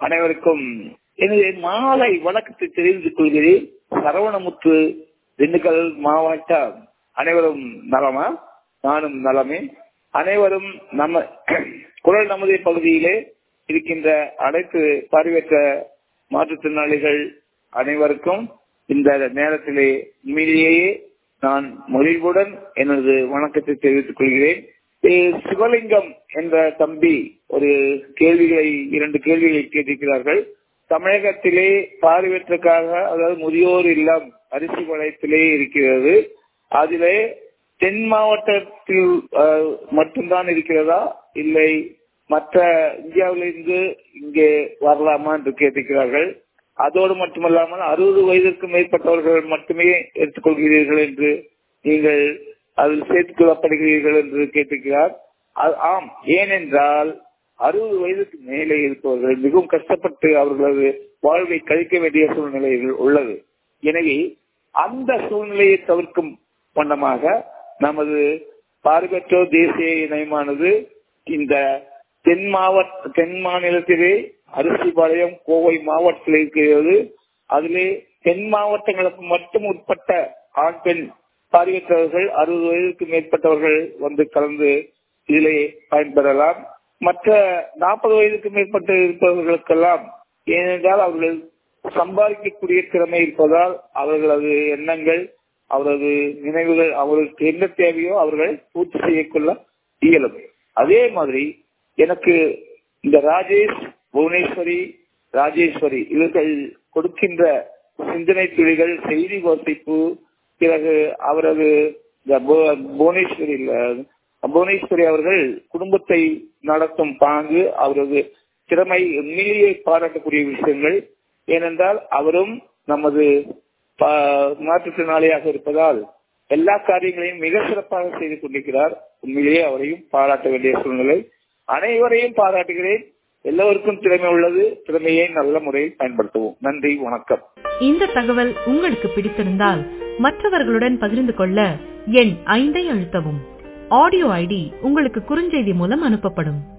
அனைவருக்கும் எனது மாலை வணக்கத்தை தெரிவித்துக் கொள்கிறேன் சரவணமுத்து திண்டுக்கல் மாவட்டம் அனைவரும் நலமா நானும் நலமே அனைவரும் நம்ம குரல் நமது பகுதியிலே இருக்கின்ற அனைத்து பார்வையற்ற மாற்றுத்திறனாளிகள் அனைவருக்கும் இந்த நேரத்திலே உண்மையிலேயே நான் மொழிவுடன் எனது வணக்கத்தை தெரிவித்துக் கொள்கிறேன் சிவலிங்கம் என்ற தம்பி ஒரு கேள்விகளை இரண்டு கேள்விகளை கேட்டிருக்கிறார்கள் தமிழகத்திலே பார்வையற்றக்காக அதாவது முதியோர் இல்லம் அரிசி வளையத்திலே இருக்கிறது அதிலே தென் மாவட்டத்தில் மட்டும்தான் இருக்கிறதா இல்லை மற்ற இந்தியாவிலிருந்து இங்கே வரலாமா என்று கேட்டிருக்கிறார்கள் அதோடு மட்டுமல்லாமல் அறுபது வயதிற்கு மேற்பட்டவர்கள் மட்டுமே எடுத்துக்கொள்கிறீர்கள் என்று நீங்கள் அதில் சேர்த்துக் கொள்ளப்படுகிறீர்கள் என்று கேட்டிருக்கிறார் ஆம் ஏனென்றால் அறுபது வயதுக்கு மேலே இருப்பவர்கள் மிகவும் கஷ்டப்பட்டு அவர்களது வாழ்வை கழிக்க வேண்டிய சூழ்நிலைகள் உள்ளது எனவே அந்த சூழ்நிலையை தவிர்க்கும் வண்ணமாக நமது பார்வையற்றோர் தேசிய இணையமானது இந்த தென் மாவட்ட தென் மாநிலத்திலே அரிசிபாளையம் கோவை மாவட்டத்தில் இருக்கிறது அதிலே தென் மாவட்டங்களுக்கு மட்டும் உட்பட்ட ஆண் பெண் பார்வையற்றவர்கள் அறுபது வயதுக்கு மேற்பட்டவர்கள் வந்து கலந்து இதிலே பயன்பெறலாம் மற்ற நாற்பது வயதுக்கு மேற்பட்ட இருப்பவர்களுக்கெல்லாம் ஏனென்றால் அவர்கள் சம்பாதிக்கக்கூடிய திறமை இருப்பதால் அவர்களது எண்ணங்கள் அவரது நினைவுகள் அவர்களுக்கு என்ன தேவையோ அவர்கள் பூர்த்தி செய்யக்கொள்ள இயலும் அதே மாதிரி எனக்கு இந்த ராஜேஷ் புவனேஸ்வரி ராஜேஸ்வரி இவர்கள் கொடுக்கின்ற சிந்தனை துளிகள் செய்தி வாசிப்பு பிறகு அவரது புவனேஸ்வரி புவனேஸ்வரி அவர்கள் குடும்பத்தை நடத்தும் பாங்கு அவரது திறமை உண்மையிலேயே பாராட்டக்கூடிய விஷயங்கள் ஏனென்றால் அவரும் நமது மாற்றுத்திறனாளியாக இருப்பதால் எல்லா காரியங்களையும் மிக சிறப்பாக செய்து கொண்டிருக்கிறார் உண்மையிலேயே அவரையும் பாராட்ட வேண்டிய சூழ்நிலை அனைவரையும் பாராட்டுகிறேன் எல்லோருக்கும் திறமை உள்ளது திறமையை நல்ல முறையில் பயன்படுத்துவோம் நன்றி வணக்கம் இந்த தகவல் உங்களுக்கு பிடித்திருந்தால் மற்றவர்களுடன் பகிர்ந்து கொள்ள எண் ஐந்தை அழுத்தவும் ஆடியோ ஐடி உங்களுக்கு குறுஞ்செய்தி மூலம் அனுப்பப்படும்